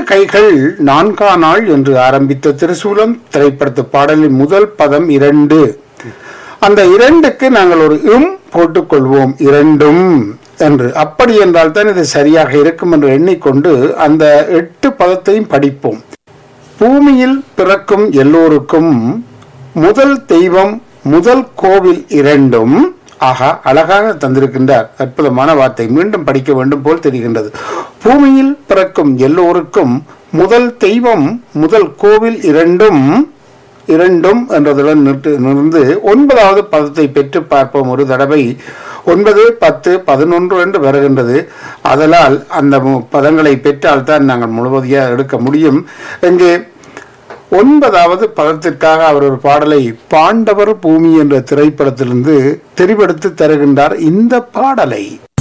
கைகள் நான்கா நாள் என்று ஆரம்பித்த திருசூலம் திரைப்படத்து பாடலின் முதல் பதம் இரண்டு அந்த இரண்டுக்கு நாங்கள் ஒரு இம் போட்டுக்கொள்வோம் இரண்டும் என்று அப்படி என்றால் தான் இது சரியாக இருக்கும் என்று எண்ணிக்கொண்டு அந்த எட்டு பதத்தையும் படிப்போம் பூமியில் பிறக்கும் எல்லோருக்கும் முதல் தெய்வம் முதல் கோவில் இரண்டும் ஆகா அழகாக தந்திருக்கின்றார் அற்புதமான வார்த்தை மீண்டும் படிக்க வேண்டும் போல் தெரிகின்றது பூமியில் பிறக்கும் எல்லோருக்கும் முதல் தெய்வம் முதல் கோவில் இரண்டும் இரண்டும் என்றதுடன் நிறுத்து நிறுந்து ஒன்பதாவது பதத்தை பெற்று பார்ப்போம் ஒரு தடவை ஒன்பது பத்து பதினொன்று என்று வருகின்றது அதனால் அந்த மு- பதங்களை பெற்றால் தான் நாங்கள் முழுவதையாக எடுக்க முடியும் இங்கே ஒன்பதாவது பதத்திற்காக அவர் ஒரு பாடலை பாண்டவர் பூமி என்ற திரைப்படத்திலிருந்து தெரிவெடுத்து தருகின்றார் இந்த பாடலை